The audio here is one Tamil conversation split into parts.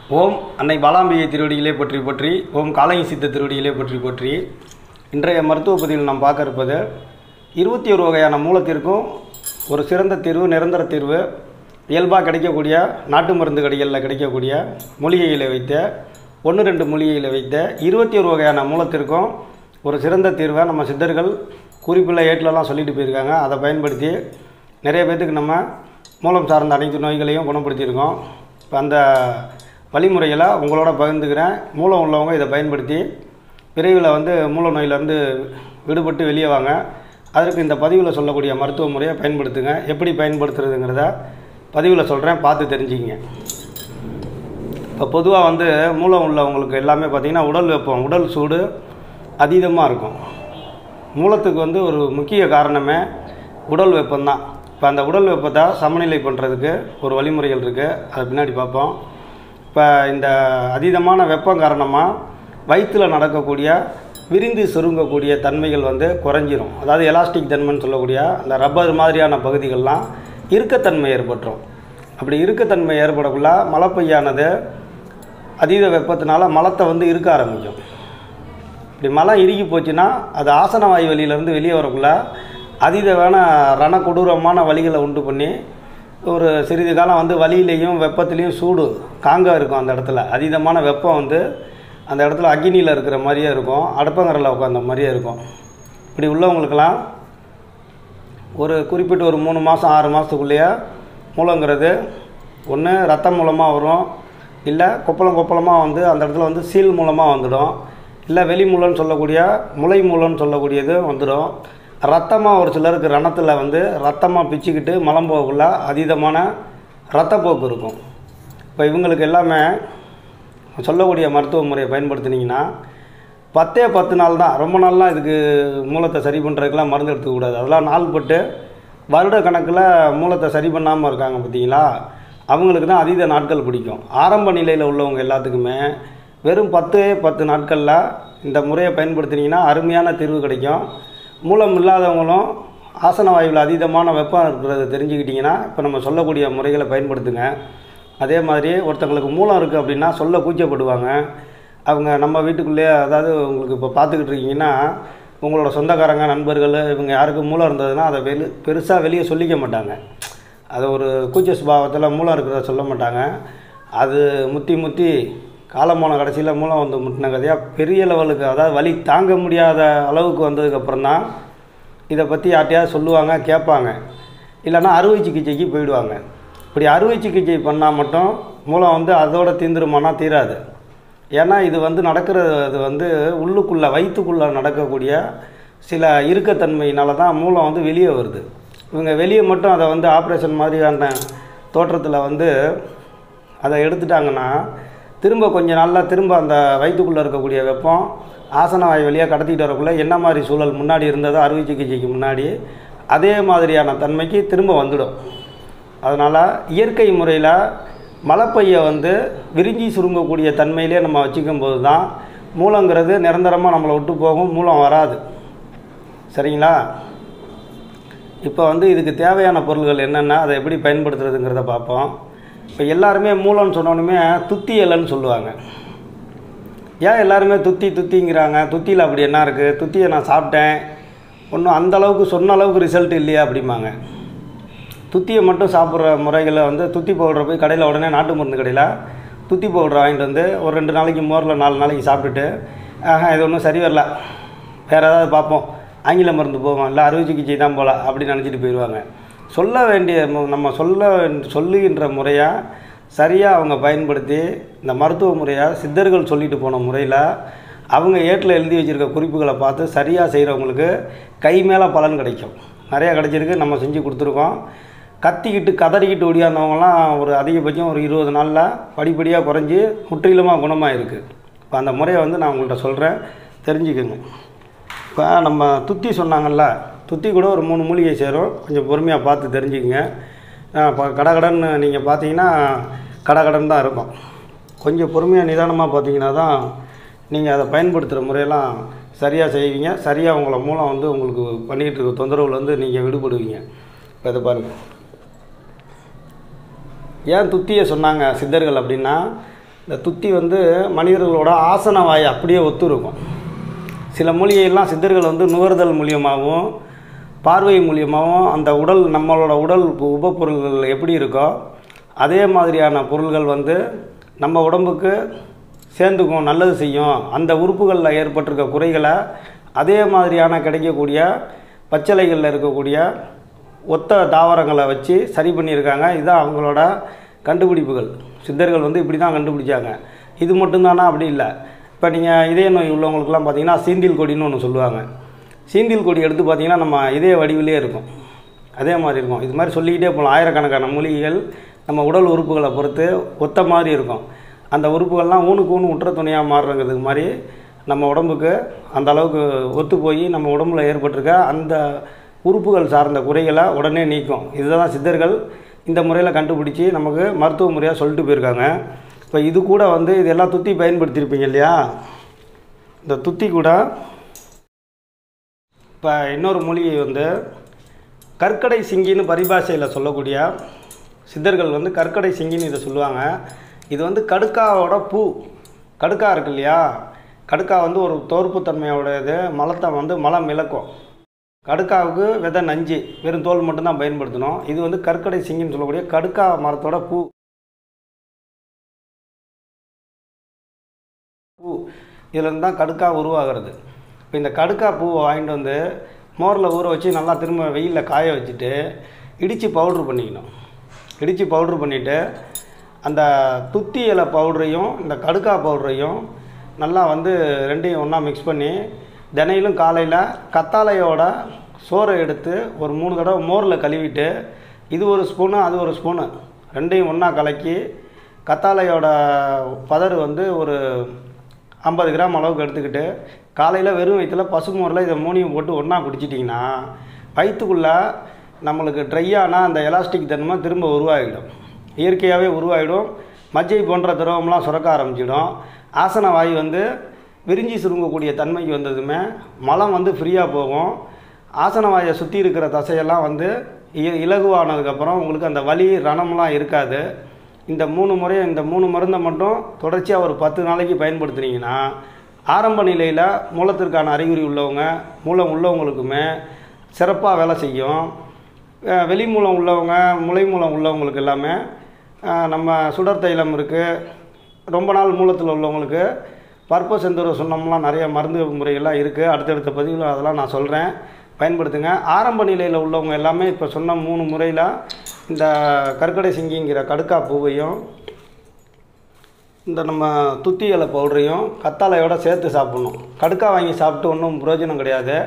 ஓம் அன்னை பாலாம்பிகை திருவடிகளே போற்றி போற்றி ஓம் காலங்கி சித்த திருவடிகளே போற்றி போற்றி இன்றைய மருத்துவ பதிவில் நாம் பார்க்க இருப்பது இருபத்தி ஒரு வகையான மூலத்திற்கும் ஒரு சிறந்த தீர்வு நிரந்தர தீர்வு இயல்பாக கிடைக்கக்கூடிய நாட்டு மருந்து கடைகளில் கிடைக்கக்கூடிய மூலிகைகளை வைத்த ஒன்று ரெண்டு மூலிகைகளை வைத்த இருபத்தி ஒரு வகையான மூலத்திற்கும் ஒரு சிறந்த தீர்வை நம்ம சித்தர்கள் குறிப்பில் ஏட்டிலலாம் சொல்லிட்டு போயிருக்காங்க அதை பயன்படுத்தி நிறைய பேர்த்துக்கு நம்ம மூலம் சார்ந்த அனைத்து நோய்களையும் குணப்படுத்தியிருக்கோம் இப்போ அந்த வழிமுறைகளை உங்களோட பகிர்ந்துக்கிறேன் மூலம் உள்ளவங்க இதை பயன்படுத்தி விரைவில் வந்து மூல நோயிலேருந்து விடுபட்டு வெளியே வாங்க அதற்கு இந்த பதிவில் சொல்லக்கூடிய மருத்துவ முறையை பயன்படுத்துங்க எப்படி பயன்படுத்துறதுங்கிறத பதிவில் சொல்கிறேன் பார்த்து தெரிஞ்சுக்கிங்க இப்போ பொதுவாக வந்து மூலம் உள்ளவங்களுக்கு எல்லாமே பார்த்திங்கன்னா உடல் வெப்பம் உடல் சூடு அதீதமாக இருக்கும் மூலத்துக்கு வந்து ஒரு முக்கிய காரணமே உடல் வெப்பம்தான் இப்போ அந்த உடல் வெப்பத்தை சமநிலை பண்ணுறதுக்கு ஒரு வழிமுறைகள் இருக்குது அதை பின்னாடி பார்ப்போம் இப்போ இந்த அதீதமான வெப்பம் காரணமாக வயிற்றில் நடக்கக்கூடிய விரிந்து சுருங்கக்கூடிய தன்மைகள் வந்து குறைஞ்சிரும் அதாவது எலாஸ்டிக் தன்மைன்னு சொல்லக்கூடிய அந்த ரப்பர் மாதிரியான பகுதிகள்லாம் இறுக்கத்தன்மை ஏற்பட்டுரும் அப்படி இறுக்கத்தன்மை ஏற்படக்குள்ள மலைப்பையானது அதீத வெப்பத்தினால மலத்தை வந்து இருக்க ஆரம்பிக்கும் இப்படி மலம் இறுகி போச்சுன்னா அது ஆசன வாயு வழியிலேருந்து வெளியே வரக்குள்ள அதீதமான ரண கொடூரமான வலிகளை உண்டு பண்ணி ஒரு சிறிது காலம் வந்து வலியிலையும் வெப்பத்துலேயும் சூடு காங்க இருக்கும் அந்த இடத்துல அதீதமான வெப்பம் வந்து அந்த இடத்துல அக்னியில் இருக்கிற மாதிரியே இருக்கும் அடுப்பங்கரில் உட்காந்த மாதிரியே இருக்கும் இப்படி உள்ளவங்களுக்கெல்லாம் ஒரு குறிப்பிட்ட ஒரு மூணு மாதம் ஆறு மாதத்துக்குள்ளேயே மூலங்கிறது ஒன்று ரத்தம் மூலமாக வரும் இல்லை கொப்பளம் கொப்பளமாக வந்து அந்த இடத்துல வந்து சீல் மூலமாக வந்துடும் இல்லை வெளி மூலம்னு சொல்லக்கூடிய முளை மூலம்னு சொல்லக்கூடியது வந்துடும் ரத்தமாக ஒரு சிலருக்கு ரணத்தில் வந்து ரத்தமாக பிச்சுக்கிட்டு மலம் போகக்குள்ள அதீதமான ரத்தப்போக்கு இருக்கும் இப்போ இவங்களுக்கு எல்லாமே சொல்லக்கூடிய மருத்துவ முறையை பயன்படுத்தினீங்கன்னா பத்தே பத்து நாள் தான் ரொம்ப நாள்லாம் இதுக்கு மூலத்தை சரி பண்ணுறதுக்கெல்லாம் மருந்து எடுத்துக்கக்கூடாது அதெல்லாம் நாள் பட்டு வருட கணக்கில் மூலத்தை சரி பண்ணாமல் இருக்காங்க பார்த்தீங்களா அவங்களுக்கு தான் அதீத நாட்கள் பிடிக்கும் ஆரம்ப நிலையில் உள்ளவங்க எல்லாத்துக்குமே வெறும் பத்து பத்து நாட்களில் இந்த முறையை பயன்படுத்தினீங்கன்னா அருமையான தீர்வு கிடைக்கும் மூலம் இல்லாதவங்களும் ஆசன வாயுவில் அதீதமான வெப்பம் இருக்கிறத தெரிஞ்சுக்கிட்டிங்கன்னா இப்போ நம்ம சொல்லக்கூடிய முறைகளை பயன்படுத்துங்க அதே மாதிரி ஒருத்தங்களுக்கு மூலம் இருக்குது அப்படின்னா சொல்ல கூச்சப்படுவாங்க அவங்க நம்ம வீட்டுக்குள்ளேயே அதாவது உங்களுக்கு இப்போ பார்த்துக்கிட்டு இருக்கீங்கன்னா உங்களோட சொந்தக்காரங்க நண்பர்கள் இவங்க யாருக்கும் மூலம் இருந்ததுன்னா அதை வெளி பெருசாக வெளியே சொல்லிக்க மாட்டாங்க அது ஒரு கூச்ச சுபாவத்தில் மூலம் இருக்கிறத சொல்ல மாட்டாங்க அது முத்தி முத்தி காலம் போன கடைசியில் மூலம் வந்து முட்டின கதையாக பெரிய லெவலுக்கு அதாவது வலி தாங்க முடியாத அளவுக்கு வந்ததுக்கப்புறம் தான் இதை பற்றி யார்ட்டையாவது சொல்லுவாங்க கேட்பாங்க இல்லைன்னா அறுவை சிகிச்சைக்கு போயிடுவாங்க இப்படி அறுவை சிகிச்சை பண்ணால் மட்டும் மூலம் வந்து அதோட தீந்துருமானா தீராது ஏன்னா இது வந்து நடக்கிறது வந்து உள்ளுக்குள்ளே வயிற்றுக்குள்ளே நடக்கக்கூடிய சில இறுக்கத்தன்மையினால தான் மூலம் வந்து வெளியே வருது இவங்க வெளியே மட்டும் அதை வந்து ஆப்ரேஷன் மாதிரியான தோற்றத்தில் வந்து அதை எடுத்துட்டாங்கன்னா திரும்ப கொஞ்ச நாளில் திரும்ப அந்த வயிற்றுக்குள்ளே இருக்கக்கூடிய வெப்பம் ஆசன வாய் வழியாக கடத்திட்டு வரக்குள்ளே என்ன மாதிரி சூழல் முன்னாடி இருந்ததோ அறுவை சிகிச்சைக்கு முன்னாடி அதே மாதிரியான தன்மைக்கு திரும்ப வந்துடும் அதனால் இயற்கை முறையில் மலைப்பையை வந்து விரிஞ்சி சுருங்கக்கூடிய தன்மையிலே நம்ம வச்சுக்கும் போது தான் மூலங்கிறது நிரந்தரமாக நம்மளை விட்டு போகும் மூலம் வராது சரிங்களா இப்போ வந்து இதுக்கு தேவையான பொருள்கள் என்னென்ன அதை எப்படி பயன்படுத்துறதுங்கிறத பார்ப்போம் இப்போ எல்லாருமே மூலம்னு சொன்னோன்னுமே துத்தி இலைன்னு சொல்லுவாங்க ஏன் எல்லாருமே துத்தி துத்திங்கிறாங்க துத்தியில் அப்படி என்ன இருக்குது துத்தியை நான் சாப்பிட்டேன் ஒன்றும் அந்த அளவுக்கு சொன்ன அளவுக்கு ரிசல்ட் இல்லையா அப்படிம்பாங்க துத்தியை மட்டும் சாப்பிட்ற முறைகளை வந்து துத்தி பவுடரை போய் கடையில் உடனே நாட்டு மருந்து கடையில் துத்தி பவுடர் வாங்கிட்டு வந்து ஒரு ரெண்டு நாளைக்கு மோரில் நாலு நாளைக்கு சாப்பிட்டுட்டு ஆஹா இது ஒன்றும் சரி வரல வேறு ஏதாவது பார்ப்போம் ஆங்கில மருந்து போவோம் இல்லை அறுவை சிகிச்சை தான் போகல அப்படின்னு நினச்சிட்டு போயிடுவாங்க சொல்ல வேண்டிய மு- நம்ம சொல்ல சொல்லுகின்ற முறையாக சரியாக அவங்க பயன்படுத்தி இந்த மருத்துவ முறையாக சித்தர்கள் சொல்லிட்டு போன முறையில் அவங்க ஏட்டில் எழுதி வச்சுருக்க குறிப்புகளை பார்த்து சரியாக செய்கிறவங்களுக்கு கை மேலே பலன் கிடைக்கும் நிறையா கிடைச்சிருக்கு நம்ம செஞ்சு கொடுத்துருக்கோம் கத்திக்கிட்டு கதறிக்கிட்டு ஒடியாந்தவங்கலாம் ஒரு அதிகபட்சம் ஒரு இருபது நாளில் படிப்படியாக குறைஞ்சி முற்றிலுமாக குணமாக இருக்குது இப்போ அந்த முறையை வந்து நான் உங்கள்கிட்ட சொல்கிறேன் தெரிஞ்சுக்கோங்க இப்போ நம்ம துத்தி சொன்னாங்கல்ல துத்தி கூட ஒரு மூணு மூலிகை சேரும் கொஞ்சம் பொறுமையாக பார்த்து தெரிஞ்சுக்கங்க இப்போ கடகடன்னு நீங்கள் பார்த்தீங்கன்னா கடகடன் தான் இருக்கும் கொஞ்சம் பொறுமையாக நிதானமாக பார்த்தீங்கன்னா தான் நீங்கள் அதை பயன்படுத்துகிற முறையெல்லாம் சரியாக செய்வீங்க சரியாக உங்களை மூலம் வந்து உங்களுக்கு பண்ணிக்கிட்டு இருக்க தொந்தரவுலேருந்து நீங்கள் விடுபடுவீங்க இப்போ இதை பாருங்கள் ஏன் துத்தியை சொன்னாங்க சித்தர்கள் அப்படின்னா இந்த துத்தி வந்து மனிதர்களோட ஆசன வாயை அப்படியே ஒத்து இருக்கும் சில மூலிகையெல்லாம் சித்தர்கள் வந்து நுகர்தல் மூலியமாகவும் பார்வை மூலியமாகவும் அந்த உடல் நம்மளோட உடல் உப- உபப்பொருள்கள் எப்படி இருக்கோ அதே மாதிரியான பொருள்கள் வந்து நம்ம உடம்புக்கு சேர்ந்துக்கும் நல்லது செய்யும் அந்த உறுப்புகளில் ஏற்பட்டிருக்க குறைகளை அதே மாதிரியான கிடைக்கக்கூடிய பச்சிலைகளில் இருக்கக்கூடிய ஒத்த தாவரங்களை வச்சு சரி பண்ணியிருக்காங்க இதுதான் அவங்களோட கண்டுபிடிப்புகள் சித்தர்கள் வந்து இப்படி தான் கண்டுபிடிச்சாங்க இது மட்டும்தானா அப்படி இல்லை இப்போ நீங்கள் இதய நோய் உள்ளவங்களுக்குலாம் பார்த்தீங்கன்னா சீந்தில் கொடின்னு ஒன்று சொல்லுவாங்க சீந்தில் கொடி எடுத்து பார்த்தீங்கன்னா நம்ம இதய வடிவிலே இருக்கும் அதே மாதிரி இருக்கும் இது மாதிரி சொல்லிக்கிட்டே போகலாம் ஆயிரக்கணக்கான மூலிகைகள் நம்ம உடல் உறுப்புகளை பொறுத்து ஒத்த மாதிரி இருக்கும் அந்த உறுப்புகள்லாம் ஊனுக்கு ஊனு உற்ற துணையாக மாறுறங்கிறதுக்கு மாதிரி நம்ம உடம்புக்கு அந்த அளவுக்கு ஒத்து போய் நம்ம உடம்புல ஏற்பட்டிருக்க அந்த உறுப்புகள் சார்ந்த குறைகளை உடனே நீக்கும் இதுதான் சித்தர்கள் இந்த முறையில் கண்டுபிடிச்சி நமக்கு மருத்துவ முறையாக சொல்லிட்டு போயிருக்காங்க இப்போ இது கூட வந்து இதெல்லாம் துத்தி பயன்படுத்தியிருப்பீங்க இல்லையா இந்த துத்தி கூட இப்போ இன்னொரு மூலிகை வந்து கற்கடை சிங்கின்னு பரிபாஷையில் சொல்லக்கூடிய சித்தர்கள் வந்து கற்கடை சிங்கின்னு இதை சொல்லுவாங்க இது வந்து கடுக்காவோட பூ கடுக்கா இருக்கு இல்லையா கடுக்கா வந்து ஒரு தோற்புத்தன்மையோட இது மலத்தை வந்து மலம் இழக்கும் கடுக்காவுக்கு விதை நஞ்சு வெறும் தோல் மட்டும்தான் பயன்படுத்தணும் இது வந்து கற்கடை சிங்கின்னு சொல்லக்கூடிய கடுக்கா மரத்தோட பூ பூ இதுலேருந்து தான் கடுக்கா உருவாகிறது இப்போ இந்த கடுக்கா பூவை வாங்கிட்டு வந்து மோரில் ஊற வச்சு நல்லா திரும்ப வெயிலில் காய வச்சுட்டு இடித்து பவுட்ரு பண்ணிக்கணும் இடித்து பவுட்ரு பண்ணிவிட்டு அந்த துத்தி இலை பவுடரையும் இந்த கடுக்கா பவுடரையும் நல்லா வந்து ரெண்டையும் ஒன்றா மிக்ஸ் பண்ணி தினையிலும் காலையில் கத்தாழையோட சோறை எடுத்து ஒரு மூணு தடவை மோரில் கழுவிட்டு இது ஒரு ஸ்பூனு அது ஒரு ஸ்பூனு ரெண்டையும் ஒன்றா கலக்கி கத்தாழையோட பதறு வந்து ஒரு ஐம்பது கிராம் அளவுக்கு எடுத்துக்கிட்டு காலையில் வெறும் வயிற்றில் பசுமோரில் இதை மூணையும் போட்டு ஒன்றா குடிச்சிட்டிங்கன்னா வயிற்றுக்குள்ளே நம்மளுக்கு ட்ரை ஆனால் அந்த எலாஸ்டிக் தன்மை திரும்ப உருவாகிடும் இயற்கையாகவே உருவாகிடும் மஜ்ஜை போன்ற திரவம்லாம் சுரக்க ஆரம்பிச்சிடும் ஆசன வாயு வந்து விரிஞ்சி சுருங்கக்கூடிய தன்மைக்கு வந்ததுமே மலம் வந்து ஃப்ரீயாக போகும் ஆசன வாயை சுற்றி இருக்கிற தசையெல்லாம் வந்து இ- இலகுவானதுக்கப்புறம் உங்களுக்கு அந்த வலி ரணம்லாம் இருக்காது இந்த மூணு முறை இந்த மூணு மருந்தை மட்டும் தொடர்ச்சியாக ஒரு பத்து நாளைக்கு பயன்படுத்துனீங்கன்னா ஆரம்ப நிலையில் மூலத்திற்கான அறிகுறி உள்ளவங்க மூலம் உள்ளவங்களுக்குமே சிறப்பாக வேலை செய்யும் அஹ் வெளி மூலம் உள்ளவங்க முளை மூலம் உள்ளவங்களுக்கு எல்லாமே அஹ் நம்ம சுடர் தைலம் இருக்குது ரொம்ப நாள் மூலத்தில் உள்ளவங்களுக்கு பற்ப செந்தூர சுண்ணம்லாம் நிறைய மருந்து முறைகள்லாம் இருக்குது அடுத்தடுத்த பதிவில் அதெல்லாம் நான் சொல்கிறேன் பயன்படுத்துங்க ஆரம்ப நிலையில் உள்ளவங்க எல்லாமே இப்போ சொன்ன மூணு முறையில் இந்த கற்கடை சிங்கிங்கிற கடுக்கா பூவையும் இந்த நம்ம துத்தி இலை பவுடரையும் கத்தாழையோட சேர்த்து சாப்பிட்ணும் கடுக்கா வாங்கி சாப்பிட்டு ஒன்றும் பிரயோஜனம் கிடையாது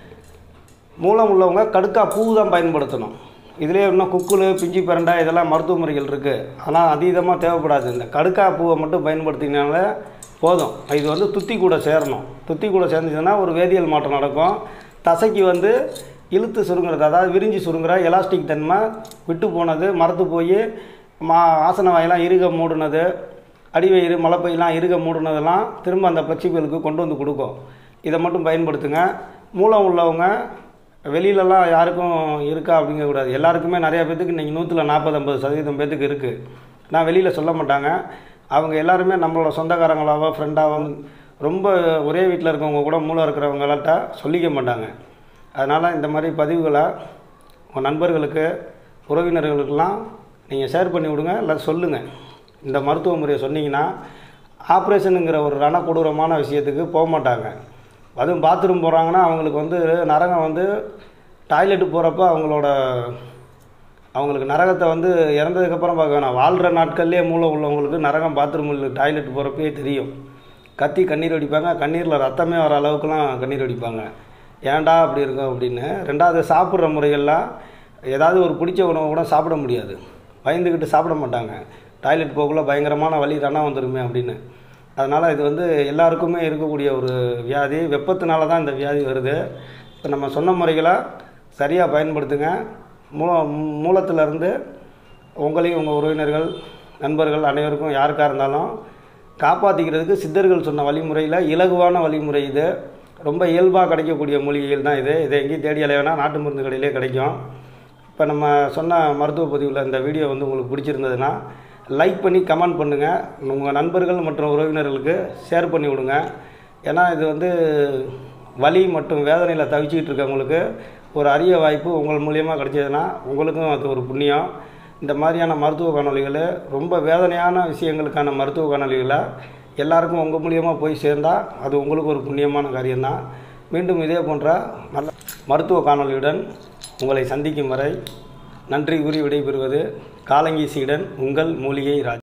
மூலம் உள்ளவங்க கடுக்கா பூ தான் பயன்படுத்தணும் இதுலேயே இன்னும் குக்குலு பிஞ்சி பிரண்டை இதெல்லாம் மருத்துவ முறைகள் இருக்குது ஆனால் அதீதமாக தேவைப்படாது இந்த கடுக்கா பூவை மட்டும் பயன்படுத்தினாலே போதும் இது வந்து துத்தி கூட சேரணும் துத்தி கூட சேர்ந்துச்சுன்னா ஒரு வேதியியல் மாற்றம் நடக்கும் தசைக்கு வந்து இழுத்து சுருங்குறது அதாவது விரிஞ்சு சுருங்குற எலாஸ்டிக் தன்மை விட்டு போனது மரத்து போய் மா ஆசன வாயெல்லாம் இறுக மூடுனது அடிவயிறு மலைப்பையெல்லாம் இறுக மூடுனதெல்லாம் திரும்ப அந்த பிளெக்சிபிளுக்கு கொண்டு வந்து கொடுக்கும் இதை மட்டும் பயன்படுத்துங்க மூலம் உள்ளவங்க வெளியிலலாம் யாருக்கும் இருக்கா அப்படிங்கக்கூடாது எல்லாருக்குமே நிறைய பேத்துக்கு இன்றைக்கி நூற்றில் நாற்பது ஐம்பது சதவீதம் பேத்துக்கு இருக்குது நான் வெளியில் சொல்ல மாட்டாங்க அவங்க எல்லாருமே நம்மளோட சொந்தக்காரங்களாவோ ஃப்ரெண்டாவோ ரொம்ப ஒரே வீட்டில் இருக்கவங்க கூட மூலம் இருக்கிறவங்கள்ட்ட சொல்லிக்க மாட்டாங்க அதனால் இந்த மாதிரி பதிவுகளை உங்கள் நண்பர்களுக்கு உறவினர்களுக்கெல்லாம் நீங்கள் ஷேர் பண்ணி விடுங்க இல்லை சொல்லுங்கள் இந்த மருத்துவ முறையை சொன்னீங்கன்னா ஆப்ரேஷனுங்கிற ஒரு ரண கொடூரமான விஷயத்துக்கு போக மாட்டாங்க அதுவும் பாத்ரூம் போகிறாங்கன்னா அவங்களுக்கு வந்து நரகம் வந்து டாய்லெட்டு போகிறப்ப அவங்களோட அவங்களுக்கு நரகத்தை வந்து இறந்ததுக்கப்புறம் பார்க்க வேணாம் வாழ்கிற நாட்கள்லேயே மூளை உள்ளவங்களுக்கு நரகம் பாத்ரூமில் டாய்லெட் போகிறப்பே தெரியும் கத்தி கண்ணீர் வடிப்பாங்க கண்ணீரில் ரத்தமே வர அளவுக்குலாம் கண்ணீர் வடிப்பாங்க ஏன்டா அப்படி இருக்கும் அப்படின்னு ரெண்டாவது சாப்பிட்ற முறைகள்லாம் ஏதாவது ஒரு பிடிச்ச உணவு கூட சாப்பிட முடியாது பயந்துக்கிட்டு சாப்பிட மாட்டாங்க டாய்லெட் போகக்குள்ள பயங்கரமான வலி ரணம் வந்துருமே அப்படின்னு அதனால் இது வந்து எல்லாருக்குமே இருக்கக்கூடிய ஒரு வியாதி வெப்பத்தினால தான் இந்த வியாதி வருது இப்போ நம்ம சொன்ன முறைகளை சரியாக பயன்படுத்துங்க மூல மூலத்திலேருந்து உங்களையும் உங்கள் உறவினர்கள் நண்பர்கள் அனைவருக்கும் யாருக்காக இருந்தாலும் காப்பாற்றிக்கிறதுக்கு சித்தர்கள் சொன்ன வழிமுறையில் இலகுவான வழிமுறை இது ரொம்ப இயல்பாக கிடைக்கக்கூடிய மூலிகைகள் தான் இது இதை எங்கேயும் தேடி அலைய வேணாம் நாட்டு மருந்து கடையிலே கிடைக்கும் இப்போ நம்ம சொன்ன மருத்துவ பதிவில் இந்த வீடியோ வந்து உங்களுக்கு பிடிச்சிருந்ததுன்னா லைக் பண்ணி கமெண்ட் பண்ணுங்கள் உங்கள் நண்பர்கள் மற்றும் உறவினர்களுக்கு ஷேர் பண்ணி விடுங்க ஏன்னா இது வந்து வலி மற்றும் வேதனையில் தவிச்சிக்கிட்டு இருக்கவங்களுக்கு ஒரு அரிய வாய்ப்பு உங்கள் மூலியமாக கிடைச்சதுன்னா உங்களுக்கும் அது ஒரு புண்ணியம் இந்த மாதிரியான மருத்துவ காணொளிகளை ரொம்ப வேதனையான விஷயங்களுக்கான மருத்துவ காணொளிகளை எல்லாருக்கும் உங்கள் மூலியமாக போய் சேர்ந்தால் அது உங்களுக்கு ஒரு புண்ணியமான காரியம்தான் மீண்டும் இதே போன்ற நல்ல மருத்துவ காணொளியுடன் உங்களை சந்திக்கும் வரை நன்றி கூறி விடைபெறுவது காலங்கி சீடன் உங்கள் மூலிகை ராஜ்